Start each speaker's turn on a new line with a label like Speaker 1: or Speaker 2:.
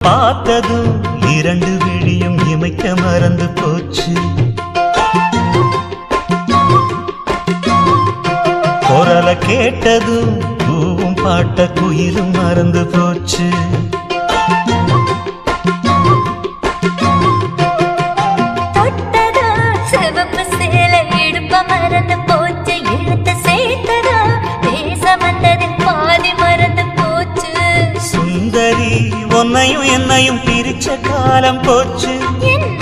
Speaker 1: பார்த்ததும் இரண்டு விழியும் இமைக்க மறந்து போச்சு குரல கேட்டதும் பூவும் பாட்ட குயிலும் மறந்து போச்சு
Speaker 2: தொட்டதா சிவப்பு சேலை இடுப்ப மறந்து போச்சு இழுத்து சேர்த்ததா பேச வந்ததில் பாதி மறந்து போச்சு
Speaker 1: சுந்தரி உன்னையும் என்னையும் பிரிச்ச காலம் போச்சு
Speaker 2: என்ன